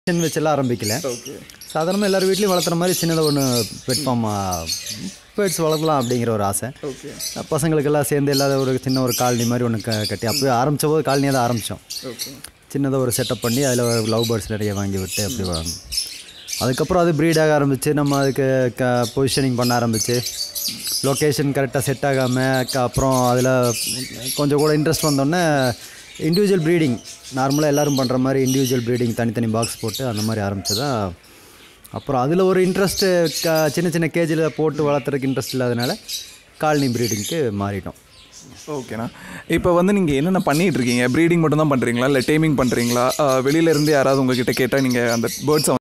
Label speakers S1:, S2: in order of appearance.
S1: சின்ன வச்செல்லாம் ஆரம்பிக்கல
S2: ஓகே
S1: சாதாரணமாக எல்லார் வீட்லேயும் வளர்த்துற மாதிரி சின்னதாக ஒன்று பெட் ஃபார்ம் பேர்ட்ஸ் வளர்க்கலாம் அப்படிங்கிற ஒரு ஆசை
S2: ஓகே
S1: பசங்களுக்கெல்லாம் சேர்ந்து இல்லாத ஒரு சின்ன ஒரு காலனி மாதிரி ஒன்று க கட்டி அப்போயே ஆரம்பித்த போது காலனியாக தான் ஆரம்பித்தோம்
S2: ஓகே
S1: சின்னதாக ஒரு செட்டப் பண்ணி அதில் லவ் பேர்ட்ஸ் நிறைய வாங்கி விட்டு அப்படி வளரணும் அதுக்கப்புறம் அது ப்ரீட் ஆக ஆரம்பிச்சு நம்ம அதுக்கு க பொசிஷனிங் பண்ண ஆரம்பிச்சு லொக்கேஷன் கரெக்டாக செட் ஆகாமல் அப்புறம் அதில் கொஞ்சம் கூட இன்ட்ரெஸ்ட் வந்தோடனே இண்டிவிஜுவல் ப்ரீடிங் நார்மலாக எல்லோரும் பண்ணுற மாதிரி இண்டிவிஜுவல் ப்ரீடிங் தனித்தனி பாக்ஸ் போட்டு அந்த மாதிரி ஆரம்பிச்சதா அப்புறம் அதில் ஒரு இன்ட்ரெஸ்ட்டு க சின்ன சின்ன கேஜில் போட்டு வளர்த்துறதுக்கு இன்ட்ரெஸ்ட் இல்லாதனால காலனி ப்ரீடிங்க்கு மாறிட்டோம்
S2: ஓகேண்ணா இப்போ வந்து நீங்கள் என்னென்ன பண்ணிட்டு இருக்கீங்க ப்ரீடிங் மட்டும் தான் பண்ணுறீங்களா இல்லை டேமிங் பண்ணுறீங்களா வெளியில இருந்து யாராவது உங்ககிட்ட கேட்டால் நீங்கள் அந்த பேர்ட்ஸை